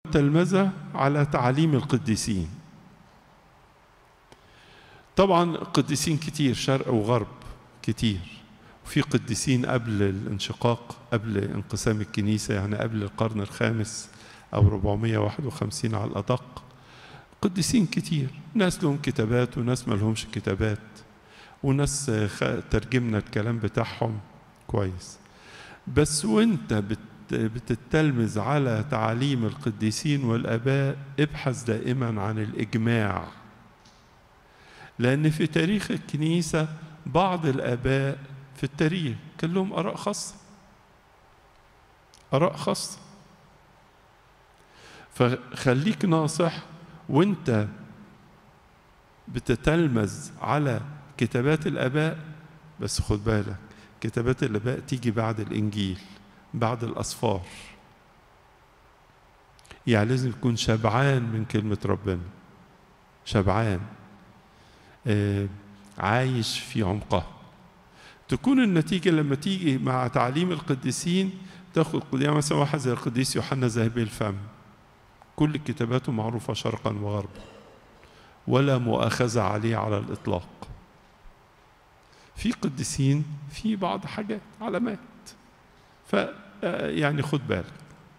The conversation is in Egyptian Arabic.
تلمذة على تعاليم القديسين طبعا قديسين كتير شرق وغرب كتير وفي قديسين قبل الانشقاق قبل انقسام الكنيسة يعني قبل القرن الخامس أو 451 على الأدق قديسين كتير ناس لهم كتابات وناس ما لهمش كتابات وناس ترجمنا الكلام بتاعهم كويس بس وانت بت بتتلمذ على تعاليم القديسين والآباء ابحث دائما عن الإجماع لأن في تاريخ الكنيسة بعض الآباء في التاريخ كان لهم آراء خاصة آراء خاصة فخليك ناصح وانت بتتلمذ على كتابات الآباء بس خد بالك كتابات الآباء تيجي بعد الإنجيل بعد الأسفار يعني لازم تكون شبعان من كلمة ربنا شبعان آه عايش في عمقها تكون النتيجة لما تيجي مع تعليم القديسين تاخد يعني مثلا واحد زي القديس يوحنا ذهبي الفم كل كتاباته معروفة شرقا وغربا ولا مؤاخذة عليه على الإطلاق في قديسين في بعض حاجات علامات ف يعني خد بالك